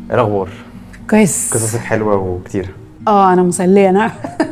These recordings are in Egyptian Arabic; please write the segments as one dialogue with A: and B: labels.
A: ايه الاخبار
B: كويس
A: قصصك حلوه وكتير
B: اه انا مسليه انا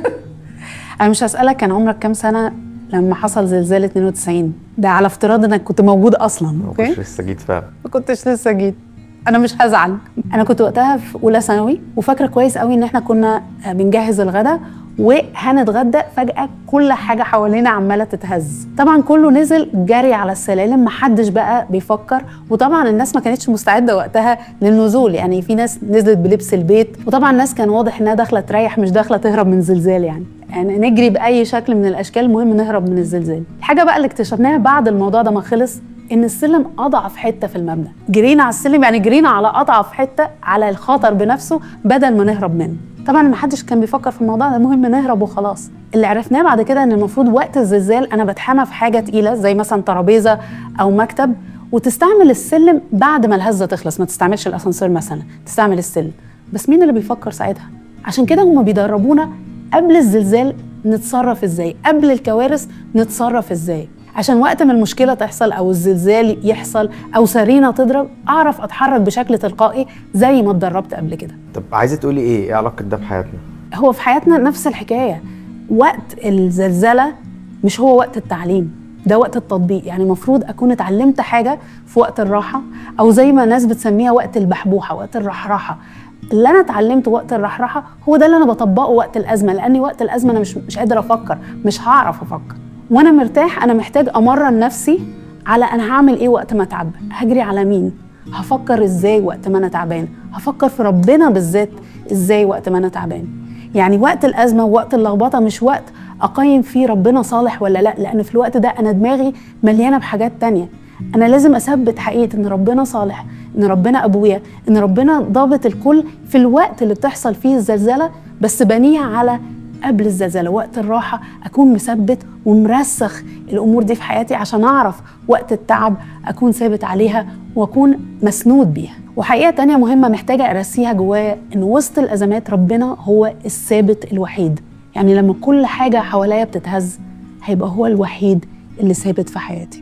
B: انا مش هسالك كان عمرك كام سنه لما حصل زلزال 92 ده على افتراض انك كنت موجود اصلا
A: ما
B: اوكي
A: كنتش لسه جيت فعلا
B: ما كنتش لسه جيت انا مش هزعل انا كنت وقتها في اولى ثانوي وفاكره كويس قوي ان احنا كنا بنجهز الغدا وهنتغدى فجاه كل حاجه حوالينا عماله تتهز طبعا كله نزل جري على السلالم محدش بقى بيفكر وطبعا الناس ما كانتش مستعده وقتها للنزول يعني في ناس نزلت بلبس البيت وطبعا الناس كان واضح انها داخله تريح مش داخله تهرب من زلزال يعني يعني نجري باي شكل من الاشكال المهم نهرب من الزلزال الحاجه بقى اللي اكتشفناها بعد الموضوع ده ما خلص ان السلم اضعف حته في المبنى جرينا على السلم يعني جرينا على اضعف حته على الخطر بنفسه بدل ما نهرب منه طبعا ما حدش كان بيفكر في الموضوع ده المهم نهرب وخلاص اللي عرفناه بعد كده ان المفروض وقت الزلزال انا بتحمى في حاجه تقيله زي مثلا ترابيزه او مكتب وتستعمل السلم بعد ما الهزه تخلص ما تستعملش الاسانسير مثلا تستعمل السلم بس مين اللي بيفكر ساعتها عشان كده هم بيدربونا قبل الزلزال نتصرف ازاي قبل الكوارث نتصرف ازاي عشان وقت ما المشكله تحصل او الزلزال يحصل او سرينه تضرب اعرف اتحرك بشكل تلقائي زي ما اتدربت قبل كده
A: طب عايزه تقولي ايه ايه علاقه ده بحياتنا
B: هو في حياتنا نفس الحكايه وقت الزلزله مش هو وقت التعليم ده وقت التطبيق يعني المفروض اكون اتعلمت حاجه في وقت الراحه او زي ما ناس بتسميها وقت البحبوحه وقت الرحراحه اللي انا اتعلمته وقت الرحراحه هو ده اللي انا بطبقه وقت الازمه لاني وقت الازمه انا مش مش قادر افكر مش هعرف افكر وانا مرتاح انا محتاج امرن نفسي على انا هعمل ايه وقت ما اتعب هجري على مين هفكر ازاي وقت ما انا تعبان هفكر في ربنا بالذات ازاي وقت ما انا تعبان يعني وقت الازمه ووقت اللخبطه مش وقت اقيم فيه ربنا صالح ولا لا لان في الوقت ده انا دماغي مليانه بحاجات تانية انا لازم اثبت حقيقه ان ربنا صالح ان ربنا ابويا ان ربنا ضابط الكل في الوقت اللي بتحصل فيه الزلزله بس بنيها على قبل الزلزال وقت الراحة أكون مثبت ومرسخ الأمور دي في حياتي عشان أعرف وقت التعب أكون ثابت عليها وأكون مسنود بيها وحقيقة تانية مهمة محتاجة أرسيها جوايا إن وسط الأزمات ربنا هو الثابت الوحيد يعني لما كل حاجة حواليا بتتهز هيبقى هو الوحيد اللي ثابت في حياتي